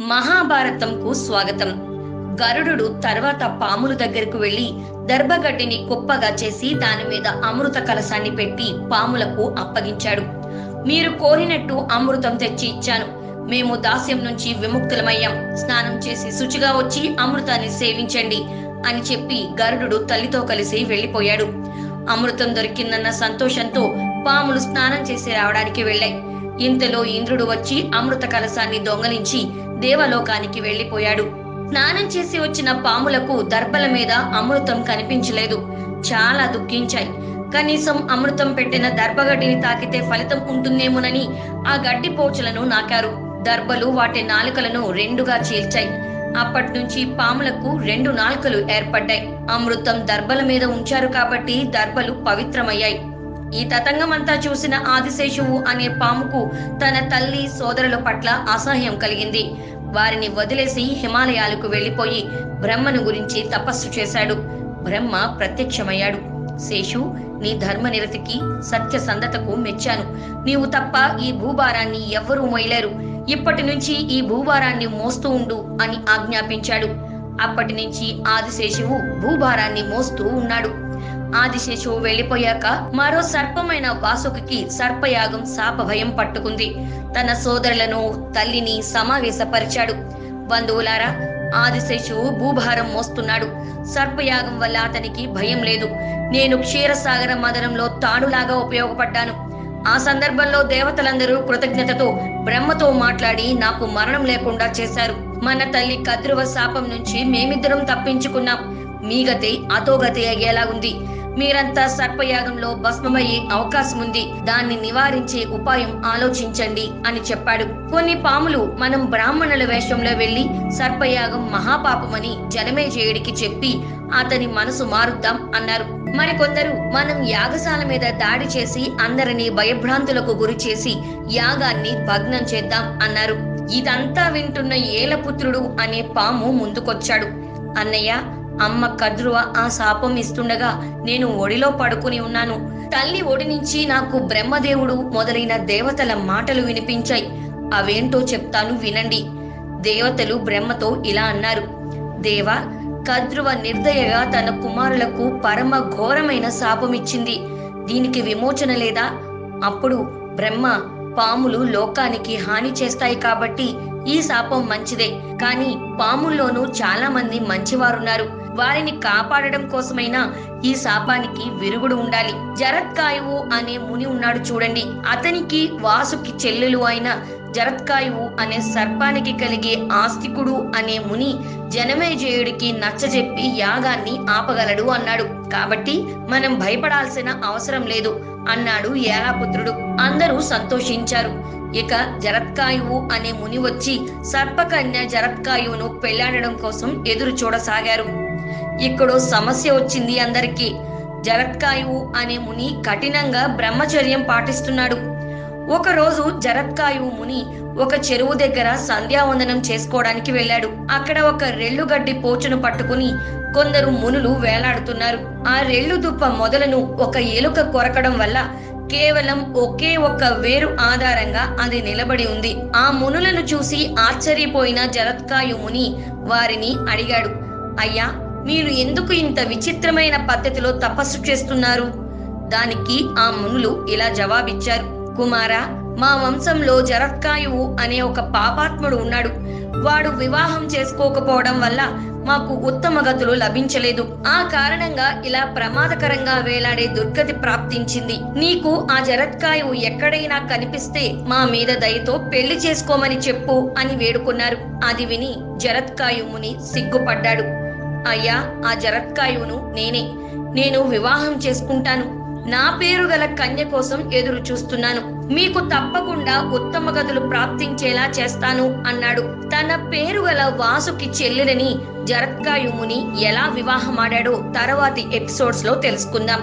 మహాభారతంకు స్వాగతం గరుడు తర్వాత పాముల దగ్గరకు వెళ్లి దర్భగడ్డిని కుప్పగా చేసి దాని మీద అమృత కలశాన్ని పెట్టి పాములకు అప్పగించాడు మీరు కోరినట్టు అమృతం తెచ్చి ఇచ్చాను మేము దాస్యం నుంచి విముక్తులమయ్యాం స్నానం చేసి శుచిగా వచ్చి అమృతాన్ని సేవించండి అని చెప్పి గరుడు తల్లితో కలిసి వెళ్లిపోయాడు అమృతం దొరికిందన్న సంతోషంతో పాములు స్నానం చేసి రావడానికి వెళ్ళాయి ఇంతలో ఇంద్రుడు వచ్చి అమృత కలశాన్ని దొంగలించి దేవలోకానికి వెళ్లిపోయాడు స్నానం చేసి వచ్చిన పాములకు దర్భల మీద అమృతం కనిపించలేదు చాలా దుఃఖించాయి కనీసం అమృతం పెట్టిన దర్భగడ్డిని తాకితే ఫలితం ఉంటుందేమోనని ఆ గడ్డి పోచలను నాకారు దర్భలు వాటి నాలుకలను రెండుగా చీల్చాయి అప్పటి నుంచి పాములకు రెండు నాలుకలు ఏర్పడ్డాయి అమృతం దర్భల మీద ఉంచారు కాబట్టి దర్భలు పవిత్రమయ్యాయి ఈ తతంగం అంతా చూసిన ఆదిశేషువు అనే పాముకు తన తల్లి సోదరుల పట్ల అసహ్యం కలిగింది వారిని వదిలేసి హిమాలయాలకు వెళ్లిపోయి బ్రహ్మను గురించి తపస్సు చేశాడు బ్రహ్మ ప్రత్యక్షమయ్యాడు శేషు నీ ధర్మనిరతికి సత్యసంధతకు మెచ్చాను నీవు తప్ప ఈ భూభారాన్ని ఎవ్వరూ మొయలేరు ఇప్పటి నుంచి ఈ భూభారాన్ని మోస్తూ ఉండు అని ఆజ్ఞాపించాడు అప్పటి నుంచి ఆదిశేషువు భూభారాన్ని మోస్తూ ఉన్నాడు ఆదిశేషువు వెళ్లిపోయాక మరో సర్పమైన వాసుకి సర్పయాగం శాప భయం పట్టుకుంది తన సోదరులను తల్లిని సమావేశపరిచాడు బంధువులారా ఆదిశేషువు భూభారం మోస్తున్నాడు సర్పయాగం వల్ల అతనికి భయం లేదు నేను క్షీరసాగర మదనంలో తాడులాగా ఉపయోగపడ్డాను ఆ సందర్భంలో దేవతలందరూ కృతజ్ఞతతో బ్రహ్మతో మాట్లాడి నాకు మరణం లేకుండా చేశారు మన తల్లి కద్రువ శాపం నుంచి మేమిద్దరం తప్పించుకున్నాం మీ గతి అతోగతి అయ్యేలా ఉంది మీరంతా సర్పయాగంలో భస్మమయ్యే అవకాశం ఉంది దాన్ని నివారించే ఉపాయం ఆలోచించండి అని చెప్పాడు కొన్ని పాములు మనం బ్రాహ్మణుల వేషంలో వెళ్లి సర్పయాగం మహాపాపమని జనమేజయుడికి చెప్పి అతని మనసు మారుద్దాం అన్నారు మరికొందరు మనం యాగశాల మీద దాడి చేసి అందరినీ భయభ్రాంతులకు గురి చేసి యాగాన్ని భగ్నం చేద్దాం అన్నారు ఇదంతా వింటున్న ఏలపుత్రుడు అనే పాము ముందుకొచ్చాడు అన్నయ్య అమ్మ కద్రువ ఆ శాపం ఇస్తుండగా నేను ఒడిలో పడుకుని ఉన్నాను తల్లి ఒడి నుంచి నాకు బ్రహ్మదేవుడు మొదలైన దేవతల మాటలు వినిపించాయి అవేంటో చెప్తాను వినండి దేవతలు బ్రహ్మతో ఇలా అన్నారు దేవా కద్రువ నిర్దయగా తన కుమారులకు పరమ ఘోరమైన శాపమిచ్చింది దీనికి విమోచన లేదా అప్పుడు బ్రహ్మ పాములు లోకానికి హాని చేస్తాయి కాబట్టి ఈ శాపం మంచిదే కానీ పాముల్లోనూ చాలా మంది మంచివారున్నారు వారిని కాపాడడం కోసమైనా ఈ శాపానికి విరుగుడు ఉండాలి జరత్కాయువు అనే ముని ఉన్నాడు చూడండి అతనికి వాసుకి చెల్లెలు అయిన జరత్కాయువు అనే సర్పానికి కలిగే ఆస్తికుడు అనే ముని జనమేజయుడికి నచ్చజెప్పి యాగాన్ని ఆపగలడు అన్నాడు కాబట్టి మనం భయపడాల్సిన అవసరం లేదు అన్నాడు ఏలాపుత్రుడు అందరూ సంతోషించారు ఇక జరత్కాయువు అనే ముని వచ్చి సర్పకన్య జరత్కాయువును పెళ్లాడడం కోసం ఎదురు చూడసాగారు ఇక్కడో సమస్య వచ్చింది అందరికీ జరత్కాయువు అనే ముని కఠినంగా బ్రహ్మచర్యం పాటిస్తున్నాడు ఒకరోజు జరత్కాయువు ముని ఒక చెరువు దగ్గర సంధ్యావందనం చేసుకోవడానికి వెళ్ళాడు అక్కడ ఒక రెల్లుగడ్డి పోచును పట్టుకుని కొందరు మునులు వేలాడుతున్నారు ఆ రెల్లు దుప్ప మొదలను ఒక ఎలుక కొరకడం వల్ల కేవలం ఒకే ఒక్క వేరు ఆధారంగా అది నిలబడి ఉంది ఆ మునులను చూసి ఆశ్చర్యపోయిన జరత్కాయు ముని వారిని అడిగాడు అయ్యా మీరు ఎందుకు ఇంత విచిత్రమైన పద్ధతిలో తపస్సు చేస్తున్నారు దానికి ఆ మునులు ఇలా జవాబిచ్చారు కుమారా మా వంశంలో జరత్కాయువు అనే ఒక పాపాత్ముడు ఉన్నాడు వాడు వివాహం చేసుకోకపోవడం వల్ల మాకు ఉత్తమ గతులు లభించలేదు ఆ కారణంగా ఇలా ప్రమాదకరంగా వేలాడే దుర్గతి ప్రాప్తించింది నీకు ఆ జరత్కాయువు ఎక్కడైనా కనిపిస్తే మా మీద దయతో పెళ్లి చేసుకోమని చెప్పు అని వేడుకున్నారు అది విని జరత్కాయువుని సిగ్గుపడ్డాడు అయ్యా ఆ జరత్కాయువును నేనే నేను వివాహం చేసుకుంటాను నా పేరు గల కన్య కోసం ఎదురు చూస్తున్నాను మీకు తప్పకుండా ఉత్తమ గదులు ప్రాప్తించేలా చేస్తాను అన్నాడు తన పేరు గల వాసుకి చెల్లెలని జరత్కాయుముని ఎలా వివాహమాడాడో తర్వాతి ఎపిసోడ్స్ లో తెలుసుకుందాం